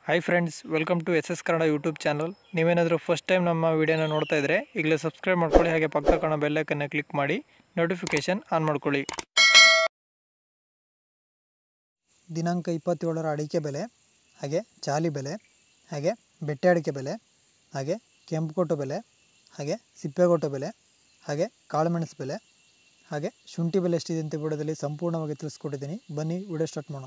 hi friends welcome to S S Kannada YouTube channel ನೀವೇನಾದರೂ first time ನಮ್ಮ ವಿಡಿಯೋನ ನೋಡ್ತಾ ಇದ್ದರೆ ಈಗಲೇ ಸಬ್ಸ್ಕ್ರೈಬ್ ಮಾಡ್ಕೊಳ್ಳಿ ಹಾಗೆ ಪಕ್ಕ ಕಾಣೋ ಬೆಲ್ಲೈಕನ್ನು ಕ್ಲಿಕ್ ಮಾಡಿ ನೋಟಿಫಿಕೇಷನ್ ಆನ್ ಮಾಡ್ಕೊಳ್ಳಿ ದಿನಾಂಕ ಇಪ್ಪತ್ತೇಳರ ಅಡಿಕೆ ಬೆಲೆ ಹಾಗೆ ಚಾಲಿ ಬೆಲೆ ಹಾಗೆ ಬೆಟ್ಟೆ ಅಡಿಕೆ ಬೆಲೆ ಹಾಗೆ ಕೆಂಪುಕೊಟ್ಟು ಬೆಲೆ ಹಾಗೆ ಸಿಪ್ಪೆಗೊಟ್ಟು ಬೆಲೆ ಹಾಗೆ ಕಾಳುಮೆಣಸು ಬೆಲೆ ಹಾಗೆ ಶುಂಠಿ ಬೆಲೆ ಎಷ್ಟಿದೆ ಅಂತ ವಿಡಿಯೋದಲ್ಲಿ ಸಂಪೂರ್ಣವಾಗಿ ತಿಳಿಸ್ಕೊಟ್ಟಿದ್ದೀನಿ ಬನ್ನಿ ವಿಡಿಯೋ ಸ್ಟಾರ್ಟ್ ಮಾಡೋಣ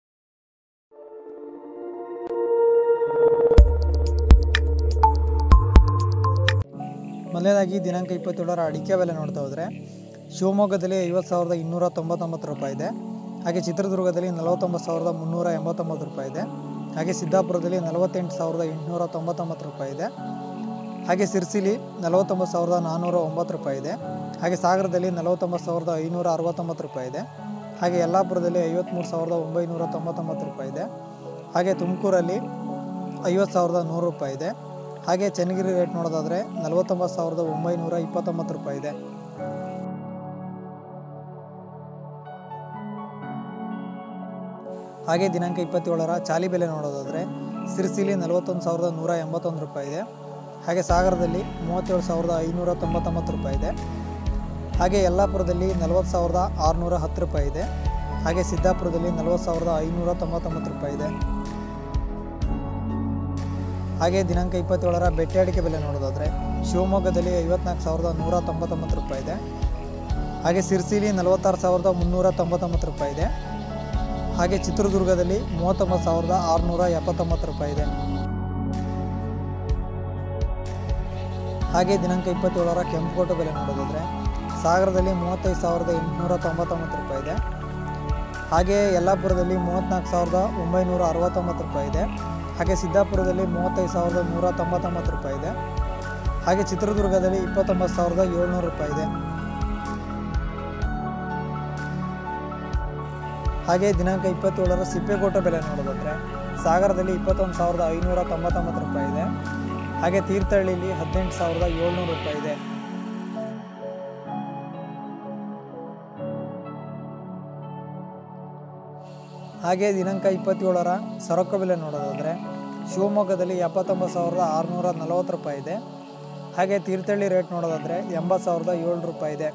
ಮೊದಲನೇದಾಗಿ ದಿನಾಂಕ ಇಪ್ಪತ್ತೇಳರ ಅಡಿಕೆ ಬೆಲೆ ನೋಡ್ತಾ ಹೋದರೆ ಶಿವಮೊಗ್ಗದಲ್ಲಿ ಐವತ್ತು ಸಾವಿರದ ಇನ್ನೂರ ತೊಂಬತ್ತೊಂಬತ್ತು ರೂಪಾಯಿ ಇದೆ ಹಾಗೆ ಚಿತ್ರದುರ್ಗದಲ್ಲಿ ನಲವತ್ತೊಂಬತ್ತು ಸಾವಿರದ ಮುನ್ನೂರ ಎಂಬತ್ತೊಂಬತ್ತು ರೂಪಾಯಿ ಇದೆ ಹಾಗೆ ಸಿದ್ದಾಪುರದಲ್ಲಿ ನಲವತ್ತೆಂಟು ಸಾವಿರದ ಎಂಟುನೂರ ತೊಂಬತ್ತೊಂಬತ್ತು ರೂಪಾಯಿ ಇದೆ ಹಾಗೆ ಸಿರ್ಸಿಲಿ ನಲವತ್ತೊಂಬತ್ತು ಸಾವಿರದ ನಾನ್ನೂರ ಒಂಬತ್ತು ರೂಪಾಯಿ ಇದೆ ಹಾಗೆ ಸಾಗರದಲ್ಲಿ ನಲವತ್ತೊಂಬತ್ತು ಸಾವಿರದ ಐನೂರ ಅರವತ್ತೊಂಬತ್ತು ರೂಪಾಯಿ ಇದೆ ಹಾಗೆ ಯಲ್ಲಾಪುರದಲ್ಲಿ ಐವತ್ತ್ಮೂರು ಸಾವಿರದ ಒಂಬೈನೂರ ತೊಂಬತ್ತೊಂಬತ್ತು ರೂಪಾಯಿ ಇದೆ ಹಾಗೆ ತುಮಕೂರಲ್ಲಿ ಐವತ್ತು ಸಾವಿರದ ನೂರು ರೂಪಾಯಿ ಇದೆ ಹಾಗೆ ಚನ್ನಗಿರಿ ರೇಟ್ ನೋಡೋದಾದರೆ ನಲವತ್ತೊಂಬತ್ತು ಸಾವಿರದ ಒಂಬೈನೂರ ಇಪ್ಪತ್ತೊಂಬತ್ತು ರೂಪಾಯಿ ಇದೆ ಹಾಗೆ ದಿನಾಂಕ ಇಪ್ಪತ್ತೇಳರ ಚಾಲಿ ಬೆಲೆ ನೋಡೋದಾದರೆ ಸಿರ್ಸಿಲಿ ನಲವತ್ತೊಂದು ಸಾವಿರದ ನೂರ ಎಂಬತ್ತೊಂದು ರೂಪಾಯಿ ಇದೆ ಹಾಗೆ ಸಾಗರದಲ್ಲಿ ಮೂವತ್ತೇಳು ಸಾವಿರದ ಐನೂರ ತೊಂಬತ್ತೊಂಬತ್ತು ರೂಪಾಯಿ ಇದೆ ಹಾಗೆ ಯಲ್ಲಾಪುರದಲ್ಲಿ ನಲವತ್ತು ಸಾವಿರದ ಆರುನೂರ ಹತ್ತು ರೂಪಾಯಿ ಇದೆ ಹಾಗೆ ಸಿದ್ದಾಪುರದಲ್ಲಿ ನಲವತ್ತು ಸಾವಿರದ ಐನೂರ ತೊಂಬತ್ತೊಂಬತ್ತು ರೂಪಾಯಿ ಇದೆ ಹಾಗೆ ದಿನಾಂಕ ಇಪ್ಪತ್ತೇಳರ ಬೆಟ್ಟೆ ಅಡಿಕೆ ಬೆಲೆ ನೋಡೋದಾದರೆ ಶಿವಮೊಗ್ಗದಲ್ಲಿ ಐವತ್ನಾಲ್ಕು ಸಾವಿರದ ನೂರ ತೊಂಬತ್ತೊಂಬತ್ತು ರೂಪಾಯಿ ಇದೆ ಹಾಗೆ ಸಿರ್ಸಿಲಿ ನಲವತ್ತಾರು ಸಾವಿರದ ಮುನ್ನೂರ ತೊಂಬತ್ತೊಂಬತ್ತು ರೂಪಾಯಿ ಇದೆ ಹಾಗೆ ಚಿತ್ರದುರ್ಗದಲ್ಲಿ ಮೂವತ್ತೊಂಬತ್ತು ಸಾವಿರದ ಆರುನೂರ ಎಪ್ಪತ್ತೊಂಬತ್ತು ರೂಪಾಯಿ ಇದೆ ಹಾಗೆ ದಿನಾಂಕ ಇಪ್ಪತ್ತೇಳರ ಕೆಂಪುಕೋಟೆ ಬೆಲೆ ನೋಡೋದಾದರೆ ಸಾಗರದಲ್ಲಿ ಮೂವತ್ತೈದು ಸಾವಿರದ ಎಂಟುನೂರ ತೊಂಬತ್ತೊಂಬತ್ತು ರೂಪಾಯಿ ಇದೆ ಹಾಗೆ ಯಲ್ಲಾಪುರದಲ್ಲಿ ಮೂವತ್ತ್ನಾಲ್ಕು ಸಾವಿರದ ಒಂಬೈನೂರ ಅರವತ್ತೊಂಬತ್ತು ರೂಪಾಯಿ ಇದೆ ಹಾಗೆ ಸಿದ್ದಾಪುರದಲ್ಲಿ ಮೂವತ್ತೈದು ಸಾವಿರದ ನೂರ ತೊಂಬತ್ತೊಂಬತ್ತು ರೂಪಾಯಿ ಇದೆ ಹಾಗೆ ಚಿತ್ರದುರ್ಗದಲ್ಲಿ ಇಪ್ಪತ್ತೊಂಬತ್ತು ಸಾವಿರದ ಏಳ್ನೂರು ರೂಪಾಯಿ ಇದೆ ಹಾಗೆ ದಿನಾಂಕ ಇಪ್ಪತ್ತೇಳರ ಸಿಪ್ಪೆಕೋಟೆ ಬೆಲೆ ನೋಡೋದಾದರೆ ಸಾಗರದಲ್ಲಿ ಇಪ್ಪತ್ತೊಂದು ಸಾವಿರದ ಐನೂರ ತೊಂಬತ್ತೊಂಬತ್ತು ರೂಪಾಯಿ ಇದೆ ಹಾಗೆ ತೀರ್ಥಹಳ್ಳಿಲಿ ಹದಿನೆಂಟು ಸಾವಿರದ ಏಳ್ನೂರು ರೂಪಾಯಿ ಇದೆ ಹಾಗೆ ದಿನಾಂಕ ಇಪ್ಪತ್ತೇಳರ ಸರಕು ಬೆಲೆ ನೋಡೋದಾದರೆ ಶಿವಮೊಗ್ಗದಲ್ಲಿ ಎಪ್ಪತ್ತೊಂಬತ್ತು ಸಾವಿರದ ಆರುನೂರ ನಲವತ್ತು ರೂಪಾಯಿ ಇದೆ ಹಾಗೆ ತೀರ್ಥಹಳ್ಳಿ ರೇಟ್ ನೋಡೋದಾದರೆ ಎಂಬತ್ತು ಸಾವಿರದ ಏಳು ರೂಪಾಯಿ ಇದೆ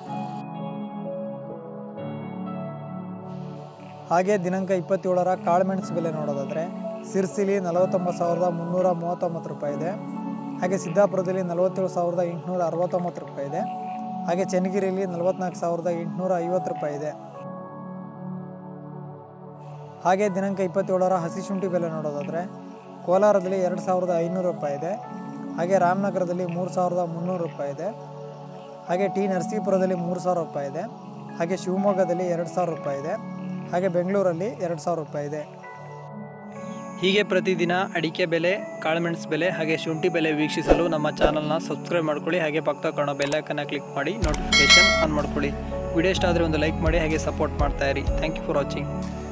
ಹಾಗೆ ದಿನಾಂಕ ಇಪ್ಪತ್ತೇಳರ ಕಾಳುಮೆಣಸು ಬೆಲೆ ನೋಡೋದಾದರೆ ಸಿರ್ಸಿಲಿ ನಲವತ್ತೊಂಬತ್ತು ಸಾವಿರದ ಮುನ್ನೂರ ಮೂವತ್ತೊಂಬತ್ತು ರೂಪಾಯಿ ಇದೆ ಹಾಗೆ ಸಿದ್ದಾಪುರದಲ್ಲಿ ನಲವತ್ತೇಳು ಸಾವಿರದ ಎಂಟುನೂರ ಅರವತ್ತೊಂಬತ್ತು ರೂಪಾಯಿ ಇದೆ ಹಾಗೆ ಚನ್ನಗಿರಿಯಲ್ಲಿ ನಲವತ್ನಾಲ್ಕು ಸಾವಿರದ ಎಂಟುನೂರ ಐವತ್ತು ರೂಪಾಯಿ ಇದೆ ಹಾಗೆ ದಿನಾಂಕ ಇಪ್ಪತ್ತೇಳರ ಹಸಿ ಶುಂಠಿ ಬೆಲೆ ನೋಡೋದಾದರೆ ಕೋಲಾರದಲ್ಲಿ ಎರಡು ಸಾವಿರದ ಐನೂರು ರೂಪಾಯಿ ಇದೆ ಹಾಗೆ ರಾಮನಗರದಲ್ಲಿ ಮೂರು ಸಾವಿರದ ಮುನ್ನೂರು ರೂಪಾಯಿ ಇದೆ ಹಾಗೆ ಟಿ ನರಸೀಪುರದಲ್ಲಿ ಮೂರು ಸಾವಿರ ರೂಪಾಯಿ ಇದೆ ಹಾಗೆ ಶಿವಮೊಗ್ಗದಲ್ಲಿ ಎರಡು ಸಾವಿರ ರೂಪಾಯಿ ಇದೆ ಹಾಗೆ ಬೆಂಗಳೂರಲ್ಲಿ ಎರಡು ಸಾವಿರ ರೂಪಾಯಿ ಇದೆ ಹೀಗೆ ಪ್ರತಿದಿನ ಅಡಿಕೆ ಬೆಲೆ ಕಾಳುಮೆಣಸು ಬೆಲೆ ಹಾಗೆ ಶುಂಠಿ ಬೆಲೆ ವೀಕ್ಷಿಸಲು ನಮ್ಮ ಚಾನಲ್ನ ಸಬ್ಸ್ಕ್ರೈಬ್ ಮಾಡ್ಕೊಳ್ಳಿ ಹಾಗೆ ಪಕ್ಕ ಕಾಣೋ ಬೆಲ್ಲೈಕನ್ನು ಕ್ಲಿಕ್ ಮಾಡಿ ನೋಟಿಫಿಕೇಷನ್ ಆನ್ ಮಾಡ್ಕೊಳ್ಳಿ ವಿಡಿಯೋ ಇಷ್ಟ ಆದರೆ ಒಂದು ಲೈಕ್ ಮಾಡಿ ಹಾಗೆ ಸಪೋರ್ಟ್ ಮಾಡ್ತಾ ಇರಿ ಥ್ಯಾಂಕ್ ಯು ಫಾರ್ ವಾಚಿಂಗ್